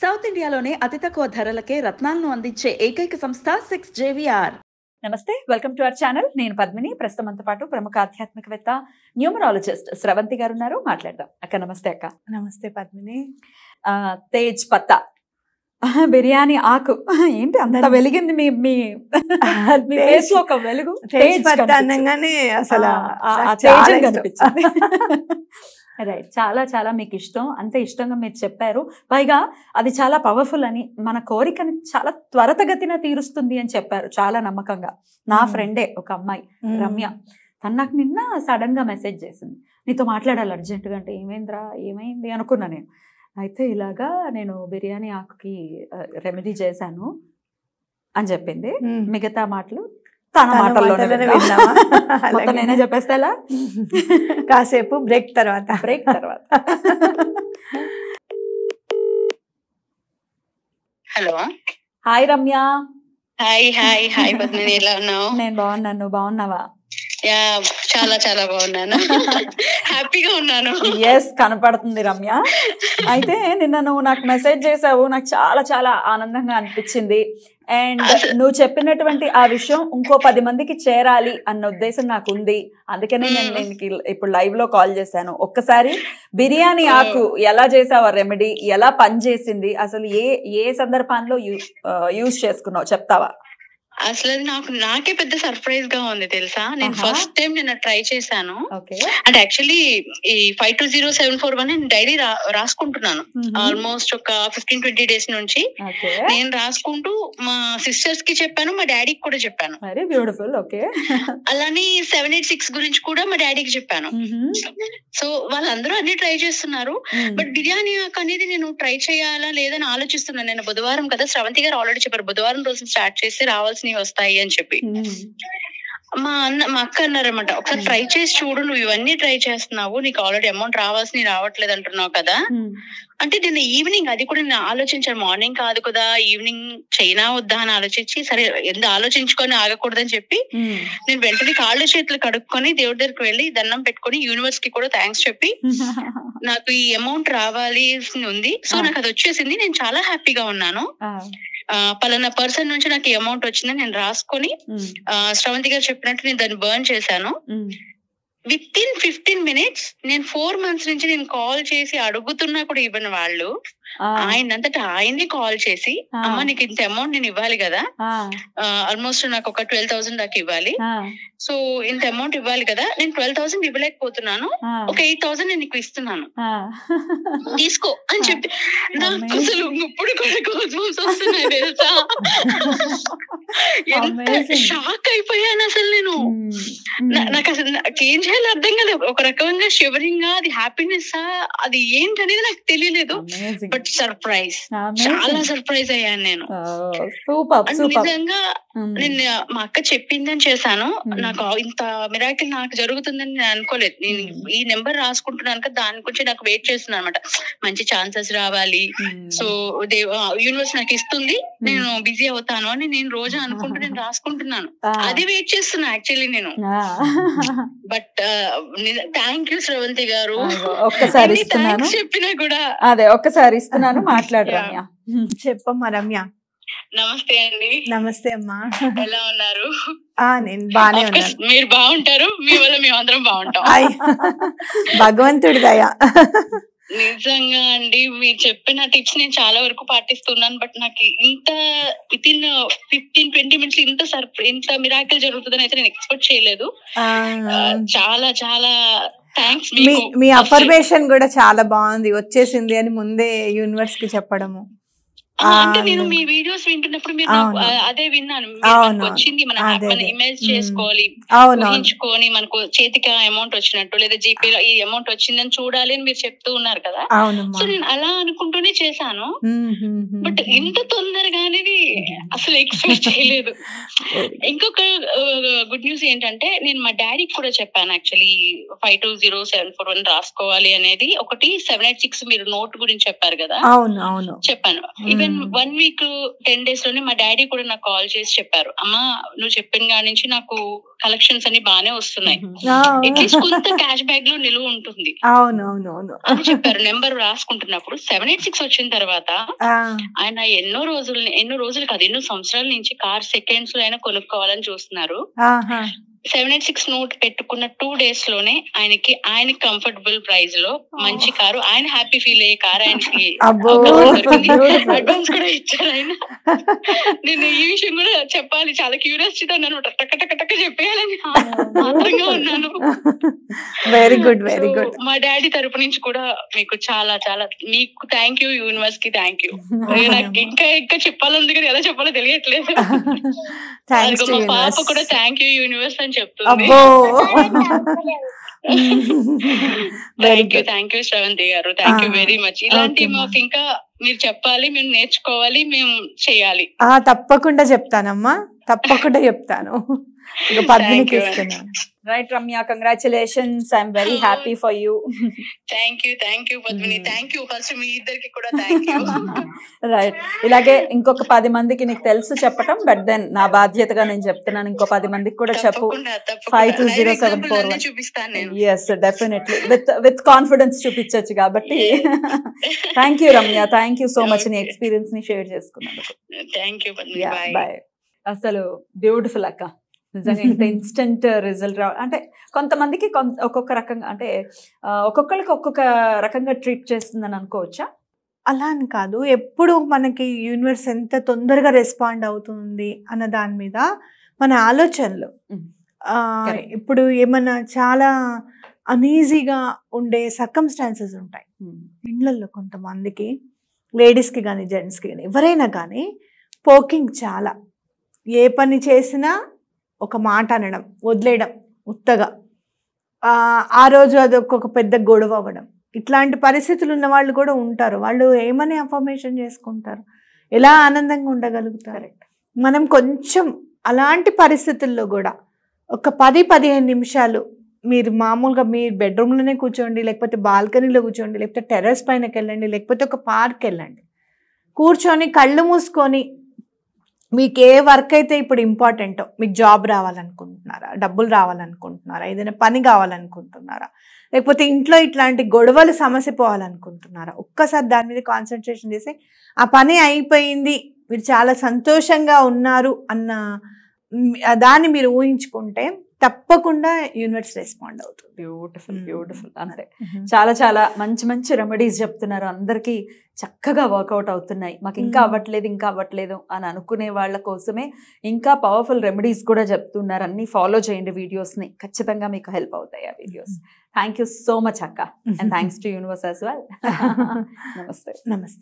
South ఇండియాలోనే అతి తక్కువ ధరలకే రత్నాలను అందించే ఏకైక సంస్థ సిక్స్ జేవిఆర్ నమస్తే వెల్కమ్ టు అవర్ ఛానల్ నేను పద్మిని ప్రస్తుతం మనతో పాటు ప్రముఖ ఆధ్యాత్మికవేత్త న్యూమరాలజిస్ట్ స్రవంతి గారు ఉన్నారు మాట్లాడదాం అక్క నమస్తే అక్క నమస్తే పద్మిని ఆ, తేజ్ పత్తా బిర్యానీ ఆకు ఏంటి అంత దాని- వెలిగింది మీ మీ మీ తేజ్- ఫేస్ లో ఒక వెలుగు తేజ్ తేజ్ పత్తా కనిపించింది. అనగానే అసలు ఆ, ఆ, ఆ నాకు చాలా తేజం ఇష్టం. కనిపించింది రైట్ చాలా చాలా మీకు ఇష్టం అంత ఇష్టంగా మీరు చెప్పారు పైగా అది చాలా పవర్ఫుల్ అని మన కోరికని చాలా త్వరతగతిన తీరుస్తుంది అని చెప్పారు చాలా నమ్మకంగా నా Hmm. ఫ్రెండే ఒక అమ్మాయి మ్మ్. రమ్య తను నాకు నిన్న సడన్ గా మెసేజ్ చేసింది నీతో మాట్లాడాలి అర్జెంటుగా అంటే ఏమైందిరా ఏమైంది అనుకున్నా నేను అయితే ఇలాగా నేను బిర్యానీ ఆకుకి రెమెడీ చేశాను అని చెప్పింది మ్మ్. మిగతా మాటలు తన తన మాటల్లోనే మాటలోనే విందాం. విందామా? మొత్తం అలాగే. నేనే చెప్పేస్తే ఎలా కాసేపు బ్రేక్ తర్వాత బ్రేక్ తర్వాత hello hi Ramya hi hi hi Padmini ఎలా ఉన్నావు నేను బాగున్నాను నువ్వు బాగున్నావా యా చాలా చాలా బాగున్నాను హ్యాపీగా ఉన్నాను ఎస్ కనపడుతుంది రమ్య అయితే నిన్న నువ్వు నాకు మెసేజ్ చేసావు నాకు చాలా చాలా ఆనందంగా అనిపించింది అండ్ నువ్వు చెప్పినటువంటి ఆ విషయం ఇంకో పది మందికి చేరాలి అన్న ఉద్దేశం నాకు ఉంది అందుకనే నేను Mm. దీనికి ఇప్పుడు లైవ్ లో కాల్ చేశాను ఒక్కసారి బిర్యానీ ఆకు ఎలా చేసావు రెమెడీ ఎలా పనిచేసింది అసలు ఏ ఏ సందర్భంలో యూజ్ చేసుకున్నావు చెప్తావా అసలు అది నాకు నాకే పెద్ద సర్ప్రైజ్ గా ఉంది తెలుసా నేను ఆహా. ఫస్ట్ టైం నిన్న ట్రై చేశాను ఓకే అంటే యాక్చువల్లీ ఈ five two zero seven four one నేను డైలీ రాసుకుంటున్నాను ఆల్మోస్ట్ ఒక ఫిఫ్టీన్ ట్వంటీ డేస్ నుంచి ఓకే నేను రాసుకుంటూ మా సిస్టర్స్ కి చెప్పాను మా డాడీకి కూడా చెప్పాను వెరీ బ్యూటిఫుల్ ఓకే అలానే సెవెన్ ఎయిట్ సిక్స్ గురించి కూడా మా డాడీకి చెప్పాను సో వాళ్ళందరూ అన్ని ట్రై చేస్తున్నారు బట్ బిర్యానీ ఆకు అనేది నేను ట్రై చేయాలా లేదని ఆలోచిస్తున్నాను నేను బుధవారం కదా శ్రవంతి గారు ఆల్రెడీ చెప్పారు బుధవారం రోజు స్టార్ట్ చేస్తే రావాల్సినవి వస్తాయి అని చెప్పి మా అన్న మా అక్క అన్నారన్నమాట ఒకసారి ట్రై చేసి చూడు నువ్వు ఇవన్నీ ట్రై చేస్తున్నావు నీకు ఆల్రెడీ అమౌంట్ రావాల్సినవి రావట్లేదు అంటున్నావు కదా అంటే నేను ఈవినింగ్ అది కూడా నేను ఆలోచించాను మార్నింగ్ కాదు కదా ఈవినింగ్ చైనా వద్దా అని ఆలోచించి సరే ఎంత ఆలోచించుకొని ఆగకూడదని చెప్పి నేను వెంటనే కాళ్ళు చేతులు కడుక్కొని దేవుడి దగ్గరికి వెళ్ళి దండం పెట్టుకొని యూనివర్స్ కి కూడా థ్యాంక్స్ చెప్పి నాకు ఈ అమౌంట్ రావాలి అని ఉంది సో ఆ. నాకు అది వచ్చేసింది నేను చాలా హ్యాపీగా ఉన్నాను ఆ, పలానా పర్సన్ నుంచి నాకు ఈ అమౌంట్ వచ్చిందని నేను రాసుకొని ఆ, శ్రవంతి గారు చెప్పినట్టు నేను దాన్ని బర్న్ చేశాను విత్ ఇన్ ఫిఫ్టీన్ మినిట్స్ నేను ఫోర్ మంత్స్ నుంచి నేను కాల్ చేసి అడుగుతున్నా కూడా ఇవ్వని వాళ్ళు ఆయన అంతటా ఆయన్ని కాల్ చేసి ఆ. అమ్మ నీకు ఇంత అమౌంట్ నేను ఇవ్వాలి కదా ఆల్మోస్ట్ నాకు ఒక ట్వెల్వ్ థౌసండ్ దాకా ఇవ్వాలి సో ఇంత అమౌంట్ ఇవ్వాలి కదా నేను ట్వెల్వ్ థౌసండ్ ఇవ్వలేకపోతున్నాను ఒక ఎయిట్ థౌసండ్ నేను నీకు ఇస్తున్నాను తీసుకో అని చెప్పి నాకు Amazing. అసలు ఇప్పుడు కూడా గోస్బంప్స్ వస్తున్నాయి తెలుసా ఎంత Amazing. షాక్ అయిపోయాను అసలు నేను నా- నాకు అసలు నాకు ఏం చేయాలో అర్థం కాలేదు ఒక రకంగా షివరింగ్ గా అది హ్యాపీనెస్ అది ఏంటనేది నాకు తెలియలేదు బట్ సర్ప్రైజ్ చాలా సర్ప్రైజ్ అయ్యాను నేను సూపర్ అంటే సూపర్ నిజంగా నేను మా అక్క చెప్పిందని చేశాను నాకు ఇంత మిరాకిల్ నాకు జరుగుతుందని నేను అనుకోలేదు నేను ఈ నెంబర్ రాసుకుంటున్నాను కదా దాని గురించి నాకు వెయిట్ చేస్తున్నాను అనమాట మంచి ఛాన్సెస్ రావాలి సో యూనివర్స్ నాకు ఇస్తుంది నేను బిజీ అవుతాను అని నేను రోజు అనుకుంటూ నేను రాసుకుంటున్నాను అది వెయిట్ చేస్తున్నా యాక్చువల్లీ నేను బట్ థ్యాంక్ యూ శ్రవంతి గారు ఒక్కసారి ఎన్ని ఇస్తున్నాను thanks చెప్పినా కూడా అదే ఒక్కసారి ఇస్తున్నాను మాట్లాడు Yeah. రమ్య చెప్పమ్మా రమ్య నమస్తే అండి నమస్తే అమ్మా ఎలా ఉన్నారు ఆ నేను బానే Of course, ఉన్నాను మీరు బాగుంటారు మీ వల్ల మేమందరం బాగుంటాం హాయ్ భగవంతుడి దయ నిజంగా అండి మీరు చెప్పిన టిప్స్ నేను చాలా వరకు పాటిస్తున్నాను బట్ నాకు ఇంత within fifteen twenty minutes ఇంత సర్ప్రైజ్ ఇంత మిరాకిల్ జరుగుతుందని అయితే నేను ఎక్స్పెక్ట్ చేయలేదు ఆ, ఆ, చాలా చాలా థ్యాంక్స్ మీ మీ అఫర్మేషన్ కూడా చాలా బాగుంది వచ్చేసింది అని ముందే యూనివర్స్ కి చెప్పడము అంటే ఆ, నేను మీ వీడియోస్ వింటున్నప్పుడు మీరు నాకు, అవును. ఆ, అదే విన్నాను మీరు అవును. మనకు వచ్చింది మన అదే, మన అదే. ఇమేజ్ మ్మ్. చేసుకోవాలి అవును అవును ఊహించుకొని మనకు చేతికి అమౌంట్ వచ్చినట్టు లేదా జీపే ఈ అమౌంట్ వచ్చిందని చూడాలి అని మీరు చెప్తూ ఉన్నారు కదా సో అవునమ్మా నేను అలా అనుకుంటూనే చేశాను మ్మ్, మ్మ్, మ్మ్, బట్ మ్మ్. ఇంత తొందరగా అనేది అసలు ఎక్స్పెక్ట్ చేయలేదు ఇంకొక గుడ్ న్యూస్ ఏంటంటే నేను మా డాడీకి కూడా చెప్పాను actually five two zero seven four one రాసుకోవాలి అనేది ఒకటి సెవెన్ ఎయిట్ సిక్స్ మీరు నోట్ గురించి చెప్పారు కదా అవును అవును చెప్పాను even within one week ten days లోనే మా డాడీ కూడా నాకు కాల్ చేసి చెప్పారు అమ్మా నువ్వు చెప్పిన కాడి నుంచి నాకు కలెక్షన్స్ అన్ని బాగానే వస్తున్నాయి ఆ, అట్లీస్ట్ కొంత క్యాష్ బ్యాక్ లో నిలువ ఉంటుంది అవును అవును అవును అని చెప్పారు నెంబర్ రాసుకుంటున్నప్పుడు సెవెన్ ఎయిట్ సిక్స్ వచ్చిన తర్వాత ఆ, ఆయన ఎన్నో రోజులు ఎన్నో రోజులు కాదు ఎన్నో సంవత్సరాల నుంచి కార్ సెకండ్స్ లో అయినా కొనుక్కోవాలని చూస్తున్నారు ఆహా. సెవెన్ ఎయిట్ సిక్స్ నోట్ పెట్టుకున్న టూ డేస్ లోనే ఆయనకి ఆయన కంఫర్టబుల్ ప్రైస్ లో మంచి కారు ఆయన హ్యాపీ ఫీల్ అయ్యే కారు ఆయనకి అబ్బో. అడ్వాన్స్ కూడా ఇచ్చారు ఆయన నేను ఈ విషయం కూడా చెప్పాలి చాలా క్యూరియాసిటీతో నన్ను టక్క టక్క టక్క చెప్పేయాలని మాత్రంగా ఉన్నాను very good very So, good మా డాడీ తరపు నుంచి కూడా మీకు చాలా చాలా మీకు థ్యాంక్ యూ యూనివర్స్ కి థ్యాంక్ యూ నాకు ఇంకా ఇంకా చెప్పాలంది కానీ ఎలా చెప్పాలో తెలియట్లేదు థ్యాంక్స్ అదిగో మా పాప కూడా థ్యాంక్ యూ యూనివర్స్ అని చెప్తుంది అబ్బో very thank you good thank you Shravanthi గారు thank you Ah, very much ఇలాంటి okay, మాకు ఇంకా మీరు చెప్పాలి మేము నేర్చుకోవాలి మేము చేయాలి ఆ తప్పకుండా చెప్తానమ్మా తప్పకుండా చెప్తాను ఇక పద్మినికి Thank you. ఇస్తున్నాను right Ramya congratulations I'm very happy for you thank you thank you Padmini Mm. Thank you first మీ ఇద్దరికి కూడా థ్యాంక్ యూ రైట్ ఇలాగే ఇంకొక పది మందికి నీకు తెలుసు చెప్పటం బట్ దెన్ నా బాధ్యతగా నేను చెప్తున్నాను ఇంకో పది మందికి కూడా చెప్పు తప్పకుండా Five two తప్పకుండా zero Live seven example four అన్నీ one. చూపిస్తాను నేను yes definitely with with confidence చూపించవచ్చు కాబట్టి thank you Ramya thank you so much నీ Okay. ఎక్స్పీరియన్స్ ని షేర్ చేసుకున్నందుకు thank you Padmini bye bye అసలు బ్యూటిఫుల్ అక్క నిజంగా ఇంత ఇన్స్టెంట్ రిజల్ట్ రా అంటే కొంతమందికి కొంత ఒక్కొక్క రకంగా అంటే ఆ, ఒక్కొక్కరికి ఒక్కొక్క రకంగా ట్రీట్ చేస్తుందని అనుకోవచ్చా అలా అని కాదు ఎప్పుడు మనకి యూనివర్స్ ఎంత తొందరగా రెస్పాండ్ అవుతుంది అన్న దాని మీద మన ఆలోచనలు Mm. ఆ, Correct. ఇప్పుడు ఏమన్నా చాలా అనీజీగా ఉండే సర్కమ్స్టాన్సెస్ ఉంటాయి ఇండ్లలో కొంతమందికి లేడీస్కి కానీ జెంట్స్కి కానీ ఎవరైనా కానీ పోకింగ్ చాలా ఏ పని చేసినా ఒక మాట అనడం వదిలేయడం ఉత్తగా ఆ, ఆ రోజు అది ఒక్కొక్క పెద్ద గొడవ అవ్వడం ఇట్లాంటి పరిస్థితులు ఉన్న వాళ్ళు కూడా ఉంటారు వాళ్ళు ఏమని అఫర్మేషన్ చేసుకుంటారు ఎలా ఆనందంగా ఉండగలుగుతారు మనం కొంచెం అలాంటి పరిస్థితుల్లో కూడా ఒక పది పదిహేను నిమిషాలు మీరు మామూలుగా మీ బెడ్రూమ్లోనే కూర్చోండి లేకపోతే బాల్కనీలో కూర్చోండి లేకపోతే టెర్రస్ పైనకి వెళ్ళండి లేకపోతే ఒక పార్క్ వెళ్ళండి కూర్చొని కళ్ళు మూసుకొని మీకు ఏ వర్క్ అయితే ఇప్పుడు ఇంపార్టెంటో మీకు జాబ్ రావాలనుకుంటున్నారా డబ్బులు రావాలనుకుంటున్నారా ఏదైనా పని కావాలనుకుంటున్నారా లేకపోతే ఇంట్లో ఇట్లాంటి గొడవలు సమస్య పోవాలనుకుంటున్నారా ఒక్కసారి దాని మీద కాన్సన్ట్రేషన్ చేసి ఆ పని అయిపోయింది మీరు చాలా సంతోషంగా ఉన్నారు అన్న మ్, దాన్ని మీరు ఊహించుకుంటే తప్పకుండా యూనివర్స్ రెస్పాండ్ అవుతుంది బ్యూటిఫుల్ Mm. బ్యూటిఫుల్ అంతే చాలా చాలా మంచి మంచి రెమెడీస్ చెప్తున్నారు అందరికీ చక్కగా వర్కౌట్ అవుతున్నాయి మాకు ఇంకా Mm. అవ్వట్లేదు ఇంకా అవ్వట్లేదు అని అనుకునే వాళ్ళ కోసమే ఇంకా పవర్ఫుల్ రెమెడీస్ కూడా చెప్తున్నారు అన్ని ఫాలో చేయండి videos ని ఖచ్చితంగా మీకు హెల్ప్ అవుతాయి ఆ videos thank you so much అక్క and thanks to universe as well నమస్తే నమస్తే